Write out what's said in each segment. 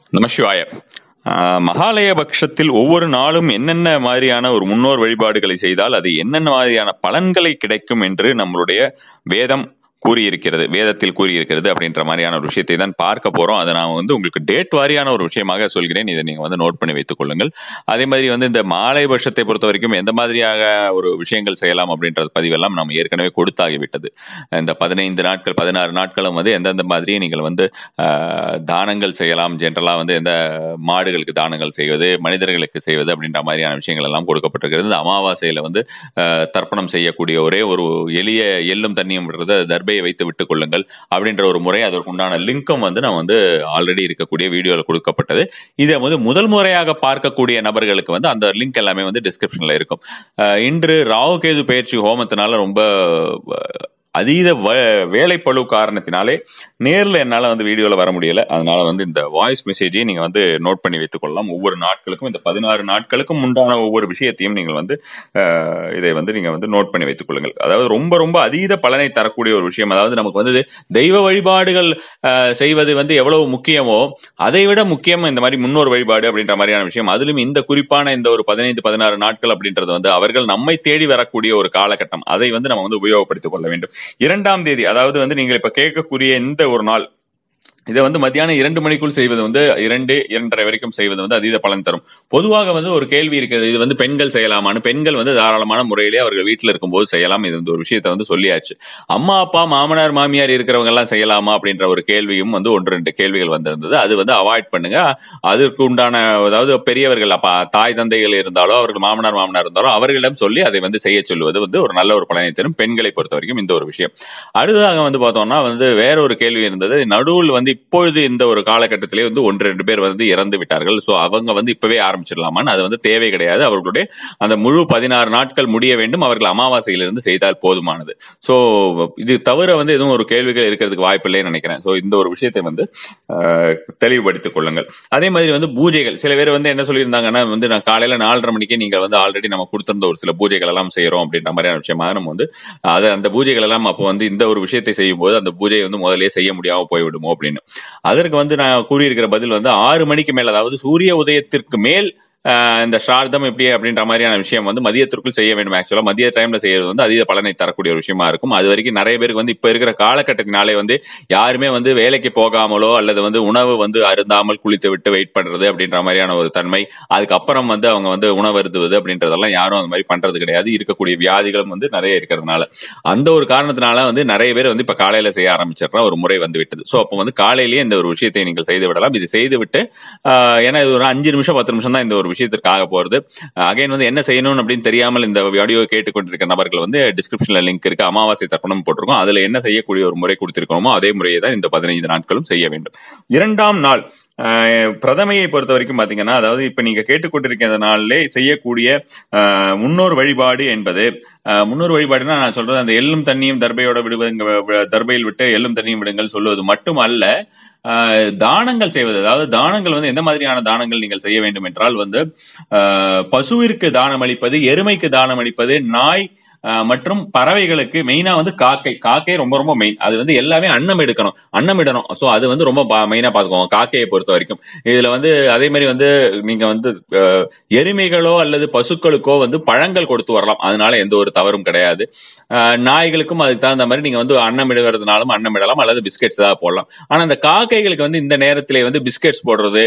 நமசிவாய ஆஹ் மகாலய பட்சத்தில் ஒவ்வொரு நாளும் என்னென்ன மாதிரியான ஒரு முன்னோர் வழிபாடுகளை செய்தால் அது என்னென்ன மாதிரியான பலன்களை கிடைக்கும் என்று நம்மளுடைய வேதம் கூறியிருக்கிறது வேதத்தில் கூறியிருக்கிறது அப்படின்ற மாதிரியான ஒரு விஷயத்தை தான் பார்க்க போறோம் அதை நான் வந்து உங்களுக்கு டேட் வாரியான ஒரு விஷயமாக சொல்கிறேன் இதை நீங்க வந்து நோட் பண்ணி வைத்துக் கொள்ளுங்கள் அதே மாதிரி வந்து இந்த மாலை பட்சத்தை பொறுத்த வரைக்கும் எந்த மாதிரியாக ஒரு விஷயங்கள் செய்யலாம் அப்படின்ற பதிவெல்லாம் நம்ம ஏற்கனவே கொடுத்தாகிவிட்டது இந்த பதினைந்து நாட்கள் பதினாறு நாட்களும் வந்து எந்தெந்த மாதிரி நீங்கள் வந்து ஆஹ், தானங்கள் செய்யலாம் ஜென்ரலாக வந்து எந்த மாடுகளுக்கு தானங்கள் செய்வது மனிதர்களுக்கு செய்வது அப்படின்ற மாதிரியான விஷயங்கள் எல்லாம் கொடுக்கப்பட்டிருக்கிறது இந்த அமாவாசையில வந்து ஆஹ், தர்ப்பணம் செய்யக்கூடிய ஒரே ஒரு எளிய எள்ளும் தண்ணியும் விடுறது தர்பையை வைத்து விட்டுக் கொள்ளுங்கள் அப்படின்ற ஒரு முறை அதற்கு உண்டான லிங்கும் வந்து நான் வந்து ஆல்ரெடி இருக்கக்கூடிய வீடியோவில் கொடுக்கப்பட்டது இதை வந்து முதல் முறையாக பார்க்கக்கூடிய நபர்களுக்கு வந்து அந்த லிங்க் எல்லாமே வந்து டிஸ்கிரிப்ஷன்ல இருக்கும் ஆஹ், இன்று ராகு கேது பயிற்சி ஹோமத்தினால ரொம்ப ஆஹ், அதீத வ- வேலைப்பளு காரணத்தினாலே நேர்ல என்னால வந்து வீடியோல வர முடியல அதனால வந்து இந்த வாய்ஸ் மெசேஜையும் நீங்க வந்து நோட் பண்ணி வைத்துக் கொள்ளலாம் ஒவ்வொரு நாட்களுக்கும் இந்த பதினாறு நாட்களுக்கும் உண்டான ஒவ்வொரு விஷயத்தையும் நீங்கள் வந்து அஹ், இதை வந்து நீங்க வந்து நோட் பண்ணி வைத்துக் கொள்ளுங்கள் அதாவது ரொம்ப ரொம்ப அதீத பலனை தரக்கூடிய ஒரு விஷயம் அதாவது நமக்கு வந்து தெய்வ வழிபாடுகள் அஹ், செய்வது வந்து எவ்வளவு முக்கியமோ அதை விட முக்கியம் இந்த மாதிரி முன்னோர் வழிபாடு அப்படின்ற மாதிரியான விஷயம் அதிலும் இந்த குறிப்பான இந்த ஒரு பதினைந்து பதினாறு நாட்கள் அப்படின்றது வந்து அவர்கள் நம்மை தேடி வரக்கூடிய ஒரு காலகட்டம் அதை வந்து நம்ம வந்து உபயோகப்படுத்திக் கொள்ள வேண்டும் இரண்டாம் தேதி அதாவது வந்து நீங்கள் இப்ப கேட்கக்கூடிய இந்த ஒரு நாள் இதை வந்து மத்தியானம் இரண்டு மணிக்குள் செய்வது வந்து இரண்டு இரண்டரை வரைக்கும் செய்வது வந்து அதீத பலன் தரும் பொதுவாக வந்து ஒரு கேள்வி இருக்குது இது வந்து பெண்கள் செய்யலாமான்னு பெண்கள் வந்து தாராளமான முறையிலே அவர்கள் வீட்டில் இருக்கும்போது செய்யலாம் இது வந்து ஒரு விஷயத்தை வந்து சொல்லியாச்சு அம்மா அப்பா மாமனார் மாமியார் இருக்கிறவங்க எல்லாம் செய்யலாமா அப்படின்ற ஒரு கேள்வியும் வந்து ஒன்று ரெண்டு கேள்விகள் வந்திருந்தது அது வந்து அவாய்ட் பண்ணுங்க அதற்கு உண்டான அதாவது பெரியவர்கள் அப்பா தாய் தந்தைகள் இருந்தாலோ அவர்கள் மாமனார் மாமனார் இருந்தாலோ அவர்களிடம் சொல்லி அதை வந்து செய்ய சொல்லுவது வந்து ஒரு நல்ல ஒரு பலனை தரும் பெண்களை பொறுத்த வரைக்கும் இந்த ஒரு விஷயம் அடுத்ததாக வந்து பார்த்தோம்னா வந்து வேற ஒரு கேள்வி இருந்தது நடுவில் வந்து இப்பொழுது இந்த ஒரு காலகட்டத்திலே வந்து ஒன்று ரெண்டு பேர் வந்து இறந்து விட்டார்கள் சோ அவங்க வந்து இப்பவே ஆரம்பிச்சிடலாமான்னு அது வந்து தேவை கிடையாது அவர்களுடைய அந்த முழு பதினாறு நாட்கள் முடிய வேண்டும் அவர்கள் அமாவாசையிலிருந்து செய்தால் போதுமானது சோ இது தவிர வந்து எதுவும் ஒரு கேள்விகள் இருக்கிறதுக்கு வாய்ப்பில்லைன்னு நினைக்கிறேன் சோ இந்த ஒரு விஷயத்தை வந்து ஆஹ், தெளிவுபடுத்திக் கொள்ளுங்கள் அதே மாதிரி வந்து பூஜைகள் சில பேர் வந்து என்ன சொல்லியிருந்தாங்கன்னா வந்து நான் காலையில நாலரை மணிக்கே நீங்க வந்து ஆல்ரெடி நம்ம கொடுத்திருந்த ஒரு சில பூஜைகள் எல்லாம் செய்யறோம் அப்படின்ற மாதிரியான விஷயமாக நம்ம வந்து அது அந்த பூஜைகள் எல்லாம் அப்போ வந்து இந்த ஒரு விஷயத்தை செய்யும் போது அந்த பூஜையை வந்து முதல்லயே செய்ய முடியாம போய்விடுமோ அப்படின்னு அதற்கு வந்து நான் கூறியிருக்கிற பதில் வந்து ஆறு மணிக்கு மேல் அதாவது சூரிய உதயத்திற்கு மேல் ஆஹ், இந்த சார்தம் எப்படி அப்படின்ற மாதிரியான விஷயம் வந்து மதியத்திற்குள் செய்ய வேண்டும் ஆக்சுவலா மதிய டைம்ல செய்யறது வந்து அதீத பலனை தரக்கூடிய ஒரு விஷயமா இருக்கும் அது வரைக்கும் நிறைய பேருக்கு வந்து இப்ப இருக்கிற காலகட்டத்தினாலே வந்து யாருமே வந்து வேலைக்கு போகாமலோ அல்லது வந்து உணவு வந்து அருந்தாமல் குளித்து விட்டு வெயிட் பண்றது அப்படின்ற மாதிரியான ஒரு தன்மை அதுக்கப்புறம் வந்து அவங்க வந்து உணவு அருந்துவது அப்படின்றதெல்லாம் யாரும் அந்த மாதிரி பண்றது கிடையாது இருக்கக்கூடிய வியாதிகளும் வந்து நிறைய இருக்கிறதுனால அந்த ஒரு காரணத்தினால வந்து நிறைய பேர் வந்து இப்ப காலையில செய்ய ஆரம்பிச்சிடுற ஒரு முறை வந்து விட்டது சோ அப்போ வந்து காலையிலேயே இந்த ஒரு விஷயத்தை நீங்கள் செய்து விடலாம் இது செய்து விட்டு ஆஹ், ஏன்னா இது ஒரு அஞ்சு நிமிஷம் பத்து நிமிஷம் தான் இந்த ஒரு விஷயத்திற்கு ஆக போறது அகைன் வந்து என்ன செய்யணும் அப்படின்னு தெரியாமல் இந்த ஆடியோ கேட்டுக்கொண்டிருக்க நபர்கள் வந்து டிஸ்கிரிப்ஷன்ல லிங்க் இருக்கு அமாவாசை தர்ப்பணம் போட்டிருக்கோம் அதுல என்ன செய்யக்கூடிய ஒரு முறை கொடுத்திருக்கோமோ அதே முறையை தான் இந்த பதினைந்து நாட்களும் செய்ய வேண்டும் இரண்டாம் நாள் ஆஹ், பிரதமையை பொறுத்த வரைக்கும் பாத்தீங்கன்னா அதாவது இப்ப நீங்க கேட்டுக்கொண்டிருக்கிற நாளிலே செய்யக்கூடிய ஆஹ், முன்னோர் வழிபாடு என்பது ஆஹ், முன்னோர் வழிபாடுனா நான் சொல்றது அந்த எள்ளும் தண்ணியும் தர்பையோட விடுவதுங்க தர்பையில் விட்டு எள்ளும் தண்ணியும் விடுங்கள் சொல்லுவது மட்டுமல்ல ஆஹ், தானங்கள் செய்வது அதாவது தானங்கள் வந்து எந்த மாதிரியான தானங்கள் நீங்கள் செய்ய வேண்டும் என்றால் வந்து ஆஹ், பசுவிற்கு தானம் அளிப்பது எருமைக்கு தானம் அளிப்பது நாய் ஆஹ், மற்றும் பறவைகளுக்கு மெயினா வந்து காக்கை காக்கை ரொம்ப ரொம்ப மெயின் அது வந்து எல்லாமே அன்னம் எடுக்கணும் அன்னம் இடணும் சோ அது வந்து ரொம்ப மெயினா பாத்துக்கோங்க காக்கையை பொறுத்த வரைக்கும் இதுல வந்து அதே மாதிரி வந்து நீங்க வந்து ஆஹ், எருமைகளோ அல்லது பசுக்களுக்கோ வந்து பழங்கள் கொடுத்து வரலாம் அதனால எந்த ஒரு தவறும் கிடையாது ஆஹ், நாய்களுக்கும் அதுக்கு தகுந்த மாதிரி நீங்க வந்து அன்னம் இடுவதுனாலும் அன்னம் இடலாம் அல்லது பிஸ்கெட்ஸ் ஏதாவது போடலாம் ஆனா அந்த காக்கைகளுக்கு வந்து இந்த நேரத்திலே வந்து பிஸ்கெட்ஸ் போடுறது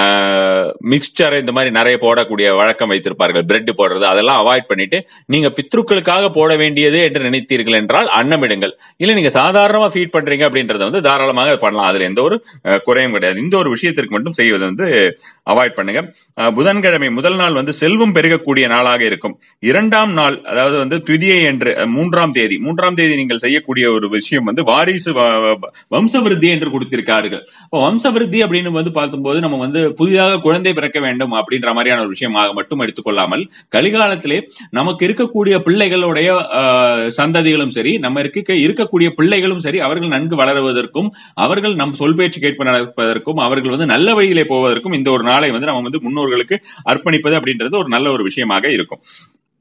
மிக்சர் இந்த மாதிரி நிறைய போடக்கூடிய வழக்கம் வைத்திருப்பார்கள் பிரெட் போடுறது அதெல்லாம் அவாய்ட் பண்ணிட்டு நீங்க பித்ருக்களுக்காக போட வேண்டியது என்று நினைத்தீர்கள் என்றால் அன்னமிடுங்கள் இல்ல நீங்க சாதாரணமா ஃபீட் பண்றீங்க அப்படின்றத வந்து தாராளமாக பண்ணலாம் அதுல எந்த ஒரு அஹ், குறையும் கிடையாது இந்த ஒரு விஷயத்திற்கு மட்டும் செய்வது வந்து அவாய்ட் பண்ணுங்க அஹ், புதன்கிழமை முதல் நாள் வந்து செல்வம் பெருகக்கூடிய நாளாக இருக்கும் இரண்டாம் நாள் அதாவது வந்து துதியை என்று அஹ், மூன்றாம் தேதி மூன்றாம் தேதி நீங்கள் செய்யக்கூடிய ஒரு விஷயம் வந்து வாரிசு வ- வ- வம்சவிருத்தி என்று கொடுத்திருக்கார்கள் இப்போ வம்சவிருத்தி அப்படின்னு வந்து பார்க்கும்போது நம்ம வந்து புதிதாக குழந்தை பிறக்க வேண்டும் அப்படின்ற மாதிரியான ஒரு விஷயமாக மட்டும் எடுத்துக்கொள்ளாமல் கலிகாலத்திலே நமக்கு இருக்கக்கூடிய பிள்ளைகளுடைய ஆஹ், சந்ததிகளும் சரி நம்ம இருக்க இருக்கக்கூடிய பிள்ளைகளும் சரி அவர்கள் நன்கு வளருவதற்கும் அவர்கள் நம் சொல் பேச்சு கேட்ப நடப்பதற்கும் அவர்கள் வந்து நல்ல வழியிலே போவதற்கும் இந்த ஒரு நாளை வந்து நம்ம வந்து முன்னோர்களுக்கு அர்ப்பணிப்பது அப்படின்றது ஒரு நல்ல ஒரு விஷயமாக இருக்கும்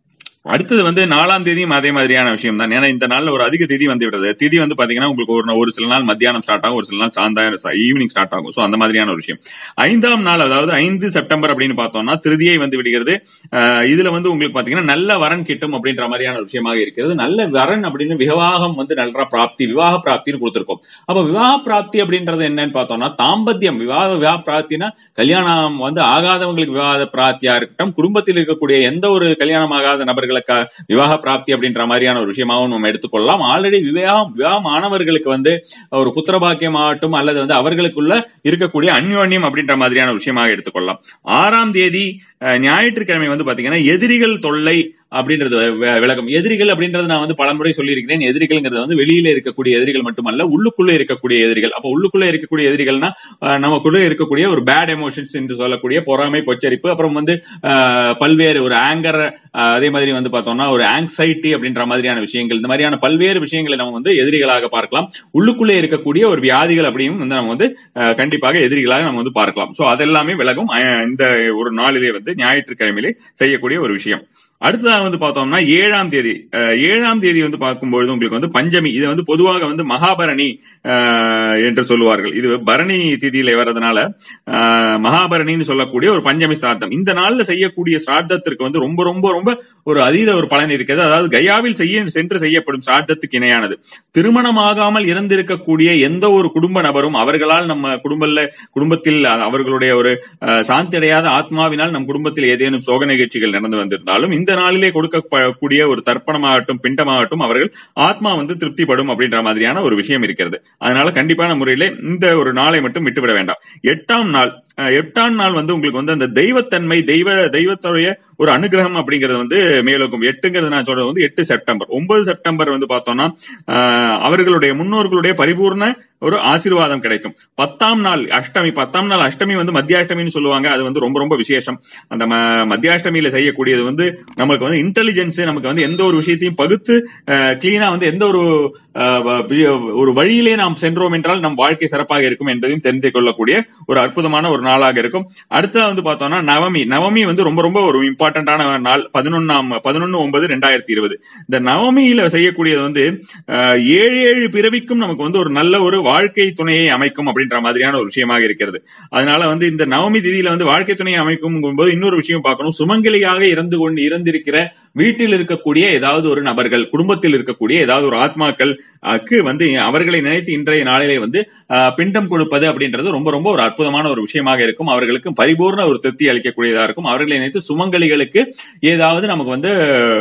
அடுத்தது வந்து நாலாம் தேதியும் அதே மாதிரியான விஷயம் தான் ஏன்னா இந்த நாள்ல ஒரு அதிக திதி வந்து விடுறது திதி வந்து பாத்தீங்கன்னா உங்களுக்கு ஒரு ஒரு சில நாள் மத்தியானம் ஸ்டார்ட் ஆகும் ஒரு சில நாள் சாயந்தரம் ஈவினிங் ஸ்டார்ட் ஆகும் சோ அந்த மாதிரியான ஒரு விஷயம் ஐந்தாம் நாள் அதாவது ஐந்து செப்டம்பர் அப்படின்னு பார்த்தோம்னா திருதியை வந்து விடுகிறது அஹ் இதுல வந்து உங்களுக்கு பாத்தீங்கன்னா நல்ல வரன் கிட்டும் அப்படின்ற மாதிரியான ஒரு விஷயமாக இருக்கிறது நல்ல வரன் அப்படின்னு விவாகம் வந்து நல்ல பிராப்தி விவாக பிராப்தின்னு கொடுத்திருக்கோம் அப்ப விவாக பிராப்தி அப்படின்றது என்னன்னு பார்த்தோம்னா தாம்பத்தியம் விவாக விவாக பிராப்தினா கல்யாணம் வந்து ஆகாதவங்களுக்கு விவாக பிராப்தியா இருக்கட்டும் குடும்பத்தில் இருக்கக்கூடிய எந்த ஒரு கல்யாணம் ஆகாத நபர்களுக்கு விவாக பிராப்தி அப்படின்ற மாதிரியான ஒரு விஷயமாகவும் நம்ம எடுத்துக்கொள்ளலாம் ஆல்ரெடி விவாகம் விவாகம் ஆனவர்களுக்கு வந்து ஒரு புத்திர பாக்கியம் ஆகட்டும் அல்லது வந்து அவர்களுக்குள்ள இருக்கக்கூடிய அந்யோன்யம் அப்படின்ற மாதிரியான விஷயமாக எடுத்துக்கொள்ளலாம் ஆறாம் தேதி அஹ், ஞாயிற்றுக்கிழமை வந்து பாத்தீங்கன்னா எதிரிகள் தொல்லை அப்படின்றது வி- விளக்கம் எதிரிகள் அப்படின்றது நான் வந்து பலமுறை சொல்லியிருக்கிறேன் எதிரிகள்ங்கிறது வந்து வெளியில இருக்கக்கூடிய எதிரிகள் மட்டுமல்ல உள்ளுக்குள்ள இருக்கக்கூடிய எதிரிகள் அப்ப உள்ளுக்குள்ள இருக்கக்கூடிய எதிரிகள்னா அஹ், நமக்குள்ள இருக்கக்கூடிய ஒரு பேட் எமோஷன்ஸ் என்று சொல்லக்கூடிய பொறாமை பொச்சரிப்பு அப்புறம் வந்து அஹ், பல்வேறு ஒரு ஆங்கர் அதே மாதிரி வந்து பார்த்தோம்னா ஒரு ஆங்ஸைட்டி அப்படின்ற மாதிரியான விஷயங்கள் இந்த மாதிரியான பல்வேறு விஷயங்களை நம்ம வந்து எதிரிகளாக பார்க்கலாம் உள்ளுக்குள்ளே இருக்கக்கூடிய ஒரு வியாதிகள் அப்படியும் வந்து நம்ம வந்து அஹ், கண்டிப்பாக எதிரிகளாக நம்ம வந்து பார்க்கலாம் சோ அதெல்லாமே விலகும் அஹ், இந்த ஒரு நாளிலே வந்து ஞாயிற்றுக்கிழமையிலே செய்யக்கூடிய ஒரு விஷயம் அடுத்ததாக வந்து பார்த்தோம்னா ஏழாம் தேதி அஹ், ஏழாம் தேதி வந்து பார்க்கும்பொழுது உங்களுக்கு வந்து பஞ்சமி இது வந்து பொதுவாக வந்து மகாபரணி அஹ், என்று சொல்லுவார்கள் இது பரணி திதியில வர்றதுனால அஹ், மகாபரணின்னு சொல்லக்கூடிய ஒரு பஞ்சமி ஸ்ராத்தம் இந்த நாள்ல செய்யக்கூடிய ஸ்ராத்தத்திற்கு வந்து ரொம்ப ரொம்ப ரொம்ப ஒரு அதீத ஒரு பலன் இருக்கிறது அதாவது கயாவில் செய்ய சென்று செய்யப்படும் ஸ்ராத்தத்துக்கு இணையானது திருமணமாகாமல் இறந்திருக்கக்கூடிய எந்த ஒரு குடும்ப நபரும் அவர்களால் நம்ம குடும்பல குடும்பத்தில் அ- அவர்களுடைய ஒரு அஹ், சாந்தி அடையாத ஆத்மாவினால் நம் குடும்பத்தில் ஏதேனும் சோக நிகழ்ச்சிகள் நடந்து வந்திருந்தாலும் இந்த நாளிலே கொடுக்கக்கூடிய ஒரு தர்ப்பணமாகட்டும் பிண்டமாகட்டும் அவர்கள் ஆத்மா வந்து திருப்திப்படும் அப்படின்ற மாதிரியான ஒரு விஷயம் இருக்கிறது அதனால கண்டிப்பான முறையிலே இந்த ஒரு நாளை மட்டும் விட்டுவிட வேண்டாம் எட்டாம் நாள் அஹ், எட்டாம் நாள் வந்து உங்களுக்கு வந்து அந்த தெய்வத்தன்மை தெய்வ தெய்வத்துடைய ஒரு அனுகிரகம் அப்படிங்கிறது வந்து மேலோக்கும் எட்டுங்கிறது நான் சொல்றது வந்து எட்டு செப்டம்பர் ஒன்பது செப்டம்பர் வந்து பார்த்தோம்னா அஹ், அவர்களுடைய முன்னோர்களுடைய பரிபூர்ண ஒரு ஆசீர்வாதம் கிடைக்கும் பத்தாம் நாள் அஷ்டமி பத்தாம் நாள் அஷ்டமி வந்து மத்தியாஷ்டமின்னு சொல்லுவாங்க அது வந்து ரொம்ப ரொம்ப விசேஷம் அந்த ம- மத்தியாஷ்டமியில செய்யக்கூடியது வந்து நமக்கு வந்து இன்டெலிஜென்ஸ் நமக்கு வந்து எந்த ஒரு விஷயத்தையும் பகுத்து கிளீனா வந்து எந்த ஒரு அஹ், வ- வி- ஒரு வழியிலே நாம் சென்றோம் என்றால் நம் வாழ்க்கை சிறப்பாக இருக்கும் என்பதையும் தெரிந்து கொள்ளக்கூடிய ஒரு அற்புதமான ஒரு நாளாக இருக்கும் அடுத்தது வந்து பார்த்தோம்னா நவமி நவமி வந்து ரொம்ப ரொம்ப ஒரு இம்பார்ட்டன்டான நாள் பதினொன்னாம் பதினொன்னு ஒன்பது ரெண்டாயிரத்தி இருபது இந்த நவமியில செய்யக்கூடியது வந்து அஹ், ஏழு ஏழு பிறவிக்கும் நமக்கு வந்து ஒரு நல்ல ஒரு வாழ்க்கை துணையை அமைக்கும் அப்படின்ற மாதிரியான ஒரு விஷயமாக இருக்கிறது அதனால வந்து இந்த நவமி திதியில வந்து வாழ்க்கை துணையை அமைக்கும் போது இன்னொரு விஷயம் பார்க்கணும் சுமங்கலியாக இறந்து கொண்டு இறந்திருக்கிற வீட்டில் இருக்கக்கூடிய ஏதாவது ஒரு நபர்கள் குடும்பத்தில் இருக்கக்கூடிய ஏதாவது ஒரு ஆத்மாக்கள் அக்கு வந்து அவர்களை நினைத்து இன்றைய நாளிலே வந்து அஹ், பிண்டம் கொடுப்பது அப்படின்றது ரொம்ப ரொம்ப ஒரு அற்புதமான ஒரு விஷயமாக இருக்கும் அவர்களுக்கு பரிபூர்ண ஒரு திருப்தி அளிக்கக்கூடியதா இருக்கும் அவர்களை நினைத்து சுமங்கலிகளுக்கு ஏதாவது நமக்கு வந்து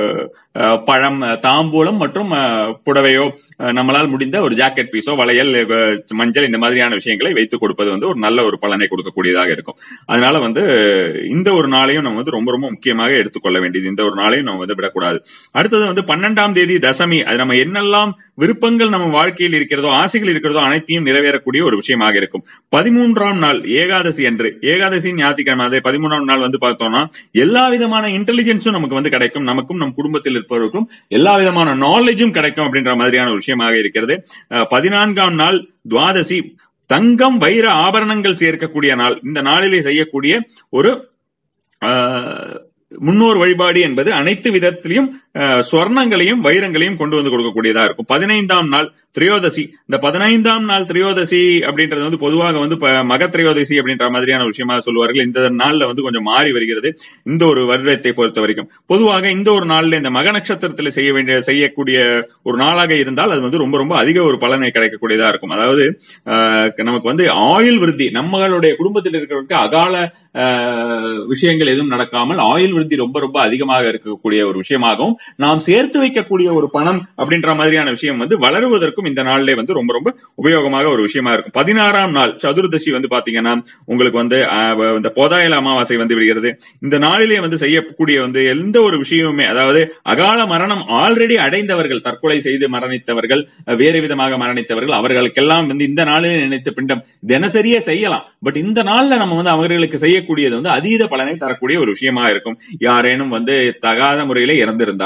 அஹ், பழம் அஹ், தாம்பூலம் மற்றும் அஹ், புடவையோ அஹ், நம்மளால் முடிந்த ஒரு ஜாக்கெட் பீஸோ வளையல் அஹ், மஞ்சள் இந்த மாதிரியான விஷயங்களை வைத்துக் கொடுப்பது வந்து ஒரு நல்ல ஒரு பலனை கொடுக்கக்கூடியதாக இருக்கும் அதனால வந்து இந்த ஒரு நாளையும் நம்ம வந்து ரொம்ப ரொம்ப முக்கியமாக எடுத்துக்கொள்ள வேண்டியது இந்த ஒரு நாளையும் நம்ம வந்து விடக்கூடாது அடுத்தது வந்து பன்னெண்டாம் தேதி தசமி அது நம்ம என்னெல்லாம் விருப்பங்கள் நம்ம வாழ்க்கையில் இருக்கிறதோ ஆசைகள் இருக்கிறதோ அனைத்தையும் நிறைவேறக்கூடிய ஒரு விஷயமாக இருக்கும் பதிமூன்றாம் நாள் ஏகாதசி அன்று ஏகாதசி ஞாயிற்றுக்கிழமை அதே பதிமூன்றாம் நாள் வந்து பார்த்தோம்னா எல்லா விதமான இன்டெலிஜென்ஸும் நமக்கு வந்து கிடைக்கும் நமக்கும் நம் குடும்பத்தில் இருப்பவர்களுக்கும் எல்லா விதமான நாலேஜும் கிடைக்கும் அப்படின்ற மாதிரியான ஒரு விஷயமாக இருக்கிறது அஹ், பதினான்காம் நாள் துவாதசி தங்கம் வைர ஆபரணங்கள் சேர்க்கக்கூடிய நாள் இந்த நாளிலே செய்யக்கூடிய ஒரு அஹ், முன்னோர் வழிபாடு என்பது அனைத்து விதத்திலையும் அஹ், ஸ்வர்ணங்களையும் வைரங்களையும் கொண்டு வந்து கொடுக்கக்கூடியதா இருக்கும் பதினைந்தாம் நாள் திரையோதசி இந்த பதினைந்தாம் நாள் திரையோதசி அப்படின்றது வந்து பொதுவாக வந்து ப- மக திரையோதசி அப்படின்ற மாதிரியான ஒரு விஷயமா சொல்லுவார்கள் இந்த நாள்ல வந்து கொஞ்சம் மாறி வருகிறது இந்த ஒரு வருடத்தை பொறுத்த வரைக்கும் பொதுவாக இந்த ஒரு நாள்ல இந்த மக நட்சத்திரத்தில் செய்ய வேண்டிய செய்யக்கூடிய ஒரு நாளாக இருந்தால் அது வந்து ரொம்ப ரொம்ப அதிக ஒரு பலனை கிடைக்கக்கூடியதா இருக்கும் அதாவது அஹ், நமக்கு வந்து ஆயுள் விருத்தி நம்மளுடைய குடும்பத்தில் இருக்கிறவருக்கு அகால அஹ், விஷயங்கள் எதுவும் நடக்காமல் ஆயுள் விருத்தி ரொம்ப ரொம்ப அதிகமாக இருக்கக்கூடிய ஒரு விஷயமாகவும் நாம் சேர்த்து வைக்கக்கூடிய ஒரு பணம் அப்படின்ற மாதிரியான விஷயம் வந்து வளருவதற்கும் இந்த நாளிலே வந்து ரொம்ப ரொம்ப உபயோகமாக ஒரு விஷயமா இருக்கும் பதினாறாம் நாள் சதுர்தசி வந்து பாத்தீங்கன்னா உங்களுக்கு வந்து அஹ், வ- இந்த போதாயல அமாவாசை வந்து விடுகிறது இந்த நாளிலே வந்து செய்யக்கூடிய வந்து எந்த ஒரு விஷயமுமே அதாவது அகால மரணம் ஆல்ரெடி அடைந்தவர்கள் தற்கொலை செய்து மரணித்தவர்கள் அஹ், வேறு விதமாக மரணித்தவர்கள் அவர்களுக்கெல்லாம் வந்து இந்த நாளிலே நினைத்த பிண்டம் தினசரியே செய்யலாம் பட் இந்த நாள்ல நம்ம வந்து அவர்களுக்கு செய்யக்கூடியது வந்து அதீத பலனை தரக்கூடிய ஒரு விஷயமா இருக்கும் யாரேனும் வந்து தகாத முறையில இறந்திருந்தார்கள்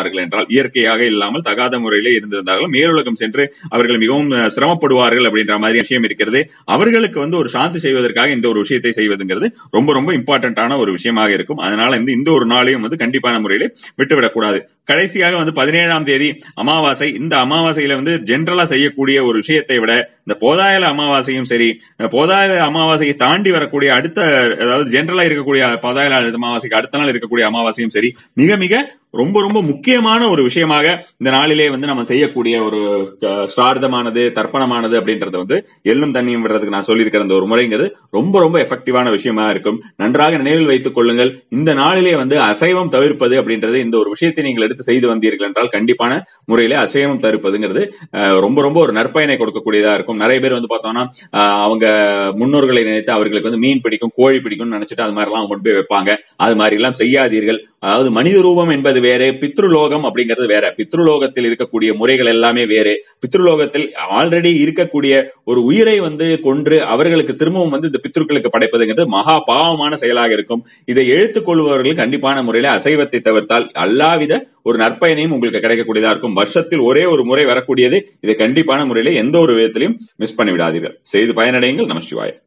இருந்தார்கள் என்றால் இயற்கையாக இல்லாமல் தகாத முறையிலே இருந்திருந்தார்கள் மேலுலகம் சென்று அவர்கள் மிகவும் அஹ், சிரமப்படுவார்கள் அப்படின்ற மாதிரி விஷயம் இருக்கிறது அவர்களுக்கு வந்து ஒரு சாந்தி செய்வதற்காக இந்த ஒரு விஷயத்தை செய்வதுங்கிறது ரொம்ப ரொம்ப இம்பார்ட்டன்டான ஒரு விஷயமாக இருக்கும் அதனால இந்த இந்த ஒரு நாளையும் வந்து கண்டிப்பான முறையிலே விட்டுவிடக்கூடாது கடைசியாக வந்து பதினேழாம் தேதி அமாவாசை இந்த அமாவாசையில வந்து ஜென்ரலா செய்யக்கூடிய ஒரு விஷயத்தை விட இந்த போதாயல அமாவாசையும் சரி இந்த போதாயல அமாவாசையை தாண்டி வரக்கூடிய அடுத்த அதாவது ஜென்ரலா இருக்கக்கூடிய போதாயல அமாவாசைக்கு அடுத்த நாள் இருக்கக்கூடிய அமாவாசையும் சரி மிக மிக ரொம்ப ரொம்ப முக்கியமான ஒரு விஷயமாக இந்த நாளிலே வந்து நம்ம செய்யக்கூடிய ஒரு க- ஸ்ரார்த்தமானது தர்ப்பணமானது அப்படின்றது வந்து எள்ளும் தண்ணியும் விடுறதுக்கு நான் சொல்லியிருக்கிற அந்த ஒரு முறைங்கிறது ரொம்ப ரொம்ப எஃபெக்டிவான விஷயமா இருக்கும் நன்றாக நினைவில் வைத்துக் கொள்ளுங்கள் இந்த நாளிலே வந்து அசைவம் தவிர்ப்பது அப்படின்றது இந்த ஒரு விஷயத்தை நீங்கள் எடுத்து செய்து வந்தீர்கள் என்றால் கண்டிப்பான முறையிலே அசைவம் தவிர்ப்பதுங்கிறது அஹ், ரொம்ப ரொம்ப ஒரு நற்பயனை கொடுக்கக்கூடியதா இருக்கும் நிறைய பேர் வந்து பார்த்தோம்னா அஹ், அவங்க முன்னோர்களை நினைத்து அவர்களுக்கு வந்து மீன் பிடிக்கும் கோழி பிடிக்கும்னு நினைச்சிட்டு அது மாதிரி எல்லாம் கொண்டு போய் வைப்பாங்க அது மாதிரி எல்லாம் செய்யாதீர்கள் அதாவது மனித ரூபம் என்பது வேறு பித்ருலோகம் அப்படிங்கிறது வேற பித்ருலோகத்தில் இருக்கக்கூடிய முறைகள் எல்லாமே வேறு பித்ருலோகத்தில் ஆல்ரெடி இருக்கக்கூடிய ஒரு உயிரை வந்து கொன்று அவர்களுக்கு திரும்பவும் வந்து இந்த பித்ருக்களுக்கு படைப்பதுங்கிறது மகா பாவமான செயலாக இருக்கும் இதை எழுத்துக் கொள்பவர்கள் கண்டிப்பான முறையில அசைவத்தை தவிர்த்தால் எல்லாவித ஒரு நற்பயனையும் உங்களுக்கு கிடைக்கக்கூடியதா இருக்கும் வருஷத்தில் ஒரே ஒரு முறை வரக்கூடியது இதை கண்டிப்பான முறையில எந்த ஒரு விதத்திலையும் மிஸ் பண்ணி விடாதீர்கள் செய்து பயனடையுங்கள் நம சிவாய